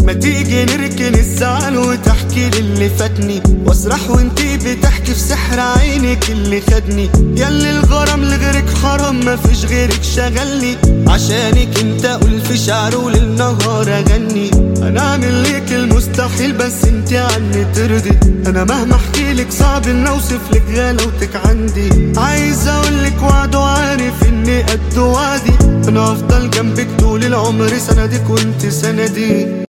ما تيجي نركن الزعل وتحكي لي اللي فاتني واسرح وانتي بتحكي في سحر عينك اللي خدني ياللي الغرام لغيرك حرام ما فيش غيرك شغلني عشانك انت اقول في شعر وللنهار اغني انا اعمل ليك المستحيل بس انت عني ترضي انا مهما احكي لك صعب ان اوصف لك غلاوتك عندي عايز اقول لك وعد وعارف اني قد وعدي انا افضل جنبك طول العمر سندك وانت سندي